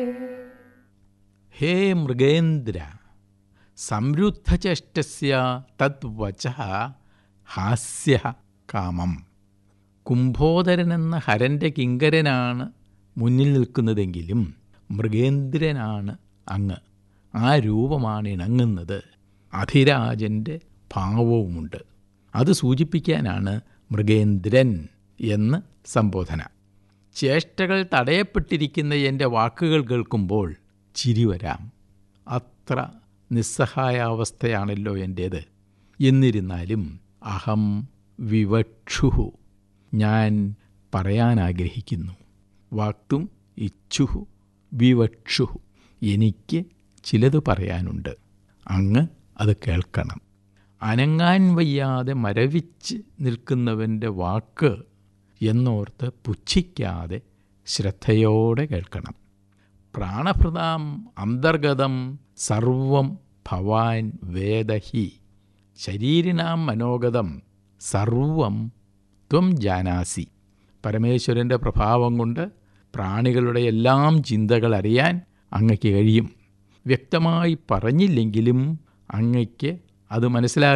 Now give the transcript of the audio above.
ഹേ മൃഗേന്ദ്ര സംരുദ്ധചേഷ്ടസ്യ തദ്വച ഹാസ്യ കാമം കുംഭോദരനെന്ന ഹരൻ്റെ കിങ്കരനാണ് മുന്നിൽ നിൽക്കുന്നതെങ്കിലും മൃഗേന്ദ്രനാണ് അങ്ങ് ആ രൂപമാണ് ഇണങ്ങുന്നത് അധിരാജൻ്റെ ഭാവവുമുണ്ട് അത് സൂചിപ്പിക്കാനാണ് മൃഗേന്ദ്രൻ എന്ന് സംബോധന ചേഷ്ടകൾ തടയപ്പെട്ടിരിക്കുന്ന എൻ്റെ വാക്കുകൾ കേൾക്കുമ്പോൾ ചിരി വരാം അത്ര നിസ്സഹായാവസ്ഥയാണല്ലോ എൻ്റേത് എന്നിരുന്നാലും അഹം വിവക്ഷുഹു ഞാൻ പറയാൻ ആഗ്രഹിക്കുന്നു വാക്തും ഇച്ഛുഹു വിവക്ഷുഹു എനിക്ക് ചിലത് പറയാനുണ്ട് അങ്ങ് അത് കേൾക്കണം അനങ്ങാൻ വയ്യാതെ മരവിച്ച് നിൽക്കുന്നവൻ്റെ വാക്ക് എന്നോർത്ത് പുച്ഛിക്കാതെ ശ്രദ്ധയോടെ കേൾക്കണം പ്രാണഭൃതാം അന്തർഗതം സർവം ഭവാൻ വേദഹി ശരീരിനാം മനോഗതം സർവം ത്വം ജാനാസി പരമേശ്വരൻ്റെ പ്രഭാവം കൊണ്ട് പ്രാണികളുടെ എല്ലാം ചിന്തകൾ അറിയാൻ അങ്ങയ്ക്ക് കഴിയും വ്യക്തമായി പറഞ്ഞില്ലെങ്കിലും അങ്ങയ്ക്ക് അത് മനസ്സിലാകും